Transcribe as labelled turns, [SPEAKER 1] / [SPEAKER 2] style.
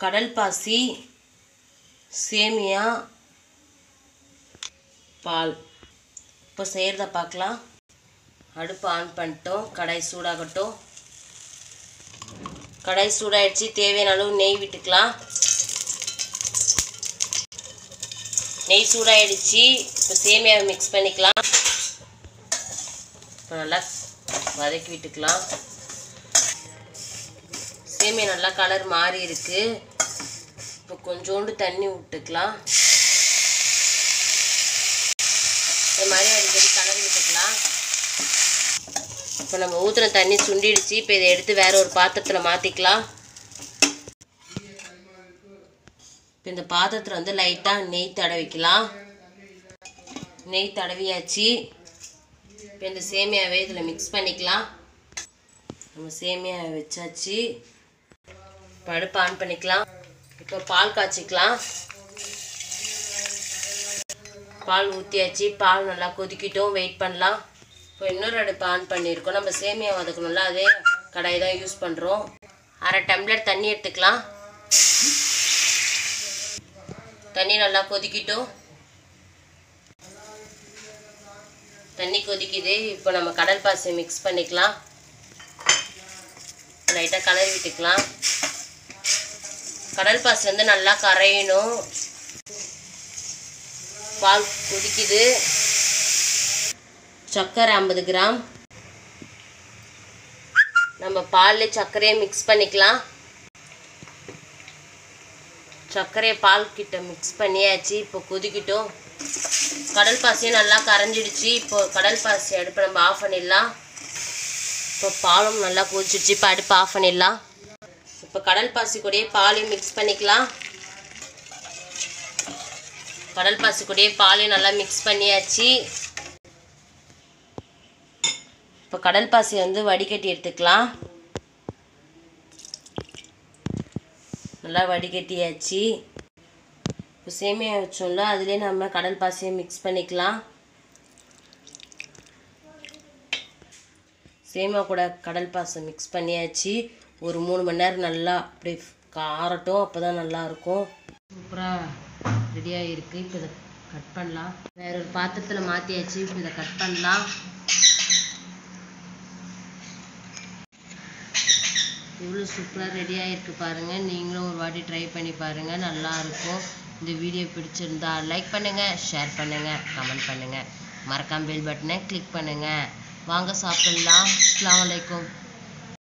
[SPEAKER 1] கடல் பாசி சேமியா பால் இப்போ செய்கிறத பார்க்கலாம் அடுப்பு ஆன் பண்ணிட்டோம் கடாய் சூடாகட்டும் கடாய் சூடாயிடுச்சு தேவையான அளவு நெய் விட்டுக்கலாம் நெய் சூடாயிடுச்சு இப்போ சேமியாவை மிக்ஸ் பண்ணிக்கலாம் இப்போ நல்லா வதக்கி விட்டுக்கலாம் சேமியா நல்லா கலர் மாறி இருக்கு இப்போ கொஞ்சோண்டு தண்ணி விட்டுக்கலாம் இது மாதிரி அடிக்கடி கலரி விட்டுக்கலாம் இப்போ நம்ம ஊற்றுன தண்ணி சுண்டிடுச்சு இப்போ இதை எடுத்து வேற ஒரு பாத்திரத்தில் மாற்றிக்கலாம் இப்போ இந்த பாத்திரத்தில் வந்து லைட்டாக நெய் தடவிக்கலாம் நெய் தடவியாச்சு இப்போ இந்த சேமியாவை இதில் மிக்ஸ் பண்ணிக்கலாம் நம்ம சேமியா வச்சாச்சு இப்போ அடுப்பு ஆன் பண்ணிக்கலாம் இப்போ பால் காய்ச்சிக்கலாம் பால் ஊற்றியாச்சு பால் நல்லா கொதிக்கிட்டோம் வெயிட் பண்ணலாம் இப்போ இன்னொரு அடுப்பு ஆன் பண்ணியிருக்கோம் நம்ம சேமியா வதக்கணும்ல அதே கடாய் தான் யூஸ் பண்ணுறோம் அரை டம்ளர் தண்ணி எடுத்துக்கலாம் தண்ணி நல்லா கொதிக்கிட்டோம் தண்ணி கொதிக்குது இப்போ நம்ம கடல் பாசி மிக்ஸ் பண்ணிக்கலாம் லைட்டாக கலரி விட்டுக்கலாம் கடல் பாசி வந்து நல்லா கரையணும் பால் கொதிக்குது சர்க்கரை ஐம்பது கிராம் நம்ம பாலில் சர்க்கரையை மிக்ஸ் பண்ணிக்கலாம் சர்க்கரையை பால் கிட்ட மிக்ஸ் பண்ணியாச்சு இப்போ கொதிக்கிட்டோம் கடல் பாசியும் நல்லா கரைஞ்சிடுச்சு இப்போ கடல் பாசி அடுப்பை நம்ம ஆஃப் பண்ணிடலாம் இப்போ பாலும் நல்லா கொதிச்சிடுச்சு இப்போ அடுப்பு ஆஃப் பண்ணிடலாம் இப்போ கடல் பாசி கூடயே பாலையும் மிக்ஸ் பண்ணிக்கலாம் கடல் பாசி கூடயே பாலையும் நல்லா மிக்ஸ் பண்ணியாச்சு இப்போ கடல் பாசி வந்து வடிகட்டி எடுத்துக்கலாம் நல்லா வடிகட்டியாச்சு இப்போ சேமியா வச்சோம்ல அதுலேயே நம்ம கடல் பாசியை மிக்ஸ் பண்ணிக்கலாம் சேமியா கூட கடல் பாசை மிக்ஸ் பண்ணியாச்சு ஒரு மூணு மணி நேரம் நல்லா அப்படியே காரட்டும் அப்போ தான் நல்லாயிருக்கும் சூப்பராக ரெடியாக இருக்குது இப்போ இதை கட் பண்ணலாம் வேற ஒரு பாத்திரத்தில் மாற்றியாச்சு இப்போ இதை கட் பண்ணலாம் எவ்வளோ சூப்பராக ரெடி ஆகிருக்கு பாருங்கள் நீங்களும் ஒரு வாட்டி ட்ரை பண்ணி பாருங்கள் நல்லாயிருக்கும் இந்த வீடியோ பிடிச்சிருந்தா லைக் பண்ணுங்கள் ஷேர் பண்ணுங்கள் கமெண்ட் பண்ணுங்கள் மறக்காம பெல் பட்டனை கிளிக் பண்ணுங்கள் வாங்க சாப்பிடலாம் அஸ்ஸலாமு அலைக்கும்